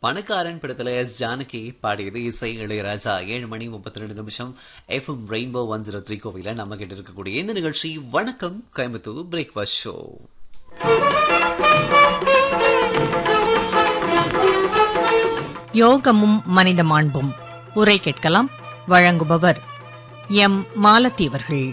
பணக்காரன் படத்துல எஸ் ஜானகி பாடியது இசை இளையராஜா ஏழு மணி முப்பத்தி ரெண்டு நிமிஷம் FM rainbow one zero three கோவில நம்ம கிட்ட இருக்கக்கூடிய இந்த நிகழ்ச்சி வணக்கம் கோயம்புத்தூர் பிரேக்ஃபாஸ்ட் ஷோ யோகமும் மனித மாண்பும் உரை கேட்கலாம் வழங்குபவர் எம் மாலத்தி அவர்கள்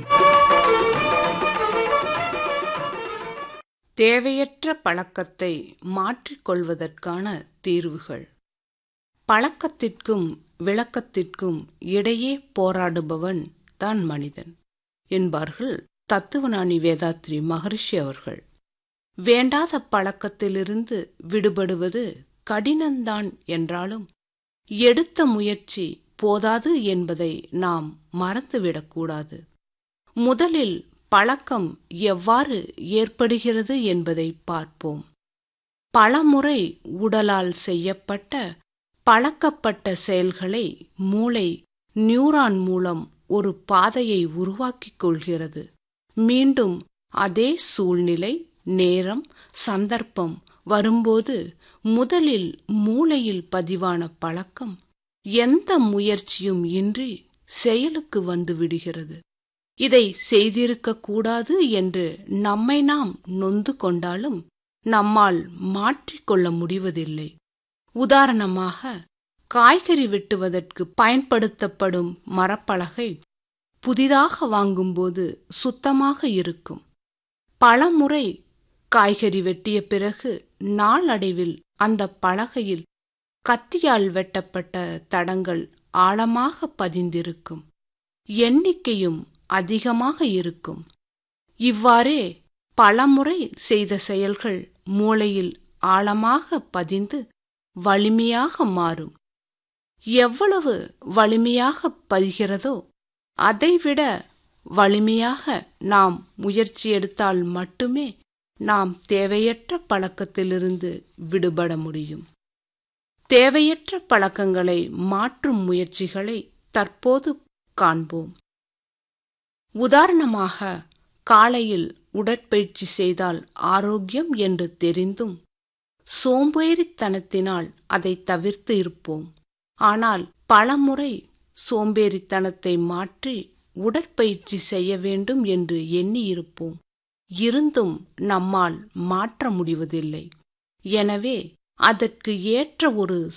தேவையற்ற பழக்கத்தை மாற்றிக்கொள்வதற்கான தீர்வுகள் பழக்கத்திற்கும் விளக்கத்திற்கும் இடையே போராடுபவன் தான் மனிதன் என்பார்கள் தத்துவஞானி வேதாத்ரி மகரிஷி அவர்கள் வேண்டாத பழக்கத்திலிருந்து விடுபடுவது கடினந்தான் என்றாலும் எடுத்த முயற்சி போதாது என்பதை நாம் மறந்துவிடக்கூடாது முதலில் பழக்கம் எவ்வாறு ஏற்படுகிறது என்பதை பார்ப்போம் பலமுறை உடலால் செய்யப்பட்ட பழக்கப்பட்ட செயல்களை மூளை நியூரான் மூலம் ஒரு பாதையை உருவாக்கிக் கொள்கிறது மீண்டும் அதே சூழ்நிலை நேரம் சந்தர்ப்பம் வரும்போது முதலில் மூளையில் பதிவான பழக்கம் எந்த முயற்சியும் இன்றி செயலுக்கு வந்து விடுகிறது இதை செய்திருக்க கூடாது என்று நம்மை நாம் நொந்து கொண்டாலும் நம்மால் மாற்றிக்கொள்ள முடிவதில்லை உதாரணமாக காய்கறி வெட்டுவதற்கு பயன்படுத்தப்படும் மரப்பலகை புதிதாக வாங்கும்போது சுத்தமாக இருக்கும் பலமுறை காய்கறி வெட்டிய பிறகு நாளடைவில் அந்த பலகையில் கத்தியால் வெட்டப்பட்ட தடங்கள் ஆழமாக பதிந்திருக்கும் எண்ணிக்கையும் அதிகமாக இருக்கும் இவ்வாறே பலமுறை செய்த செயல்கள் மூளையில் ஆழமாக பதிந்து வலிமையாக மாறும் எவ்வளவு வலிமையாக பதிகிறதோ அதைவிட வலிமையாக நாம் முயற்சி எடுத்தால் மட்டுமே நாம் தேவையற்ற பழக்கத்திலிருந்து விடுபட முடியும் தேவையற்ற பழக்கங்களை மாற்றும் முயற்சிகளை தற்போது காண்போம் உதாரணமாக காலையில் உடற்பயிற்சி செய்தால் ஆரோக்கியம் என்று தெரிந்தும் சோம்பேறித்தனத்தினால் அதை தவிர்த்து இருப்போம் ஆனால் பலமுறை சோம்பேறித்தனத்தை மாற்றி உடற்பயிற்சி செய்ய வேண்டும் என்று எண்ணியிருப்போம் இருந்தும் நம்மால் மாற்ற முடிவதில்லை எனவே அதற்கு ஏற்ற ஒரு